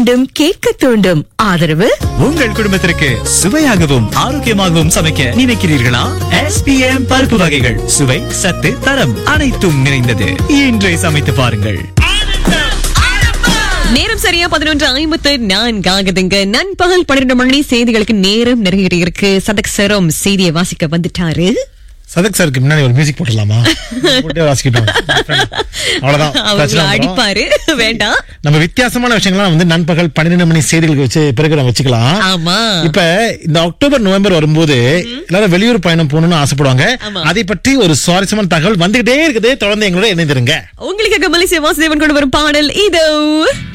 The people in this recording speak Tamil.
மீண்டும் கேட்க தூண்டும் ஆதரவு உங்கள் குடும்பத்திற்கு சுவையாகவும் ஆரோக்கியமாகவும் சமைக்க நினைக்கிறீர்களா எஸ்பிஎம் பருப்பு வகைகள் சுவை சத்து தரம் அனைத்தும் நிறைந்தது இன்றே சமைத்து பாருங்கள் நேரம் சரியா பதினொன்று ஐம்பத்து நான்காகுதுங்க நண்பகல் பன்னிரண்டு மணி செய்திகளுக்கு நேரம் நெருங்கிட்டு இருக்கு சதக் சரம் செய்தியை வாசிக்க வந்துட்டாரு சதக் சாருக்கு முன்னாடி ஒரு மியூசிக் போட்டுடலாமா போட்டே வாசிக்கிட்டோம் அவ்வளவுதான் அவங்க பிரச்சனை வரும். அடிப்பாரு வேண்டாம் நம்ம வித்தியாசமான விஷயங்கள்லாம் வந்து நண்பகல் பன்னிரெண்டு மணி செய்திகளுக்கு வச்சு பிறகு நம்ம வச்சுக்கலாம் ஆமா இப்ப இந்த அக்டோபர் நவம்பர் வரும்போது எல்லாரும் வெளியூர் பயணம் போகணும்னு ஆசைப்படுவாங்க ஆமா. அதை பற்றி ஒரு சுவாரஸ்யமான தகவல் வந்துகிட்டே இருக்குது தொடர்ந்து எங்களோட இணைந்திருங்க உங்களுக்காக மலேசிய வாசுதேவன் கொண்டு வரும் பாடல் இதோ